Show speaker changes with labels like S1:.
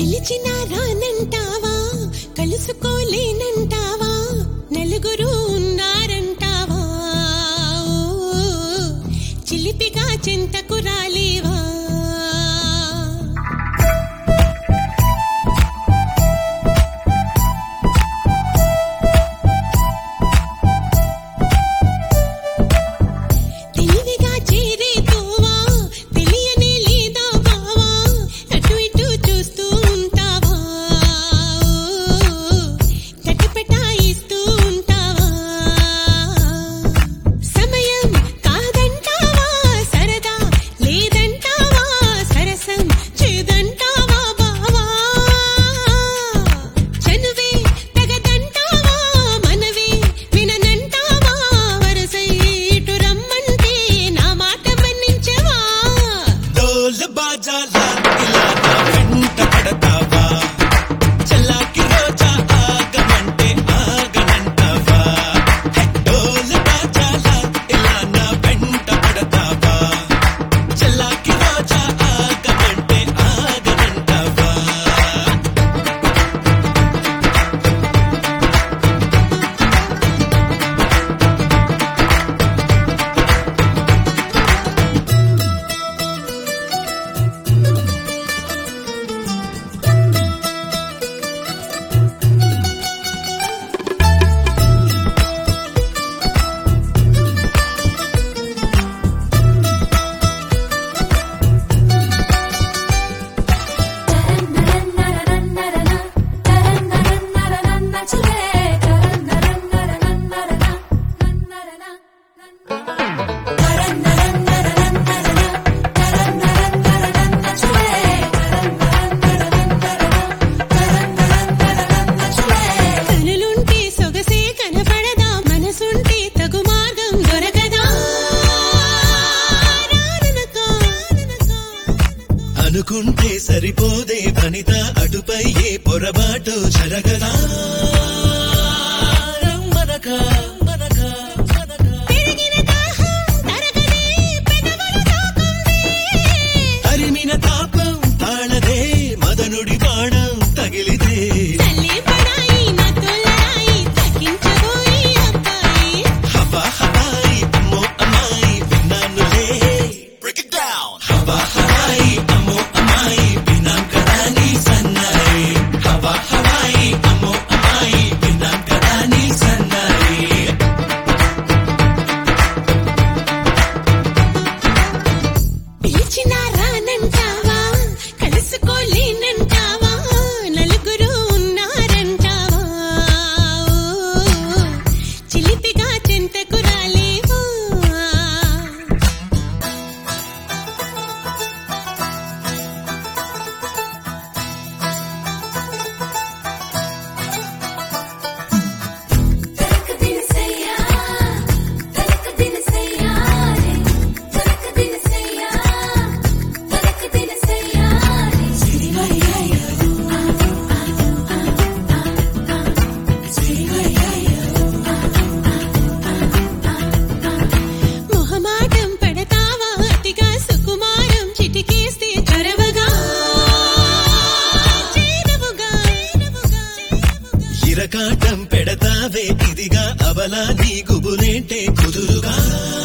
S1: పిలిచిన రానంటావా కలుసుకోలేనంటావా నలుగురు ఉన్నారంటావా ఓ, చిలిపిగా చింతకు రాలేవా తెలివిగా చేరే తోవా తెలియనే లేదా బావా అటు ఇటు చూస్తూ ఉంటావా కట్టుపెటాయిస్తూ ఉంటావా సమయం కాదంటావా సరదా లేదంటావా సరసం చేదంటావా బావా చనువే తగదంటావా మనవే విననంటావా వరసై ఇటు రమ్మంటే నా మాట మన్నించవా
S2: డోలు బాజాల ఇలా నా వెంట పడతావా చల్లాకి రోజా ఆగమంటే ఆగనంటావా హే, డోలు బాజాల ఇలా నా వెంట పడతావా చల్లాకి రోజా ఆగమంటే ఆగనంటావా
S1: కనులుంటే సొగసే కనపడదా మనసుంటే తగు మార్గం దొరకదా రాననకా,
S2: అనుకుంటే సరిపోదే వనిత అటుపై ఏ పొరబాటు జరగదా రమ్మనకా, మనకా, మనకా.
S1: పెరిగిన దాహం తరగదే పెదవులు తాకుందే
S2: అరిమిన తాపం తాళదే మదనుడి బాణం తగిలిదే
S1: తల్లి పడాయి నా తొలరాయి తగ్గించబోయి అబ్బాయి
S2: హవా హవాయి అమ్మో అమ్మాయి విన్నానులే బ్రేక్ ఇట్ డౌన్ హవా హవాయి అమ్మో అమ్మాయి విన్నాం కదా నీ సన్నాయి హవా హవాయి అమ్మో అమ్మాయి విన్నాం కదా నీ సన్నాయి
S1: పిలిచినా రానంటావా కలుసుకోలేనంటావా నలుగురు ఉన్నారంటావా ఓ, చిలిపిగా చెంతకు రాలేవా మొహమాటం పడతావా అతిగా సుకుమారం చిటికేస్తే చొరవగా చేరవుగా
S2: ఇరకాటం పెడతావే ఇదిగా అవలా నీ గుబులేంటే కుదురుగా